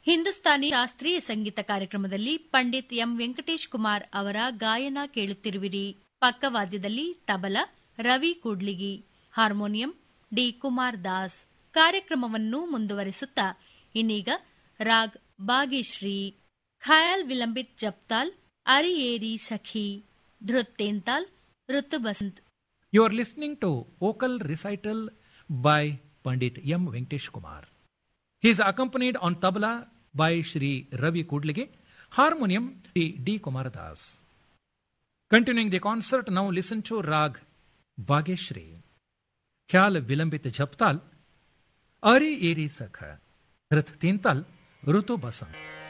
ಹಿಂದೂಸ್ತಾನಿ ಶಾಸ್ತ್ರೀಯ ಸಂಗೀತ ಕಾರ್ಯಕ್ರಮದಲ್ಲಿ ಪಂಡಿತ್ ಎಂ ವೆಂಕಟೇಶ್ ಕುಮಾರ್ ಅವರ ಗಾಯನ ಕೇಳುತ್ತಿರುವಿರಿ ಪಕ್ಕವಾದ್ಯದಲ್ಲಿ ತಬಲ ರವಿ ಕೂಡ್ಲಿಗಿ ಹಾರ್ಮೋನಿಯಂ ಡಿ ಕುಮಾರ್ ದಾಸ್ ಕಾರ್ಯಕ್ರಮವನ್ನು ಮುಂದುವರಿಸುತ್ತಾ ಇನ್ನೀಗ ರಾಗ್ ಬಾಗೇಶ್ರೀ ಖಯಾಲ್ ವಿಲಂಬಿತ್ ಜಪ್ತಾಲ್ ಅರಿಯೇರಿ ಸಖಿ ಧೃತ್ತೇಂತಾಲ್ ಋತು Basant You are listening to vocal recital by Pandit M. Venkatesh Kumar. He is accompanied on tabla by Shri Ravi Kudlige, harmonium Shri D. Kumar Das. Continuing the concert, now listen to Rag Bageshri. Khyal Vilambit Jhaptal, Ari Eri Sakha, Rith Tintal, Rutu Basam.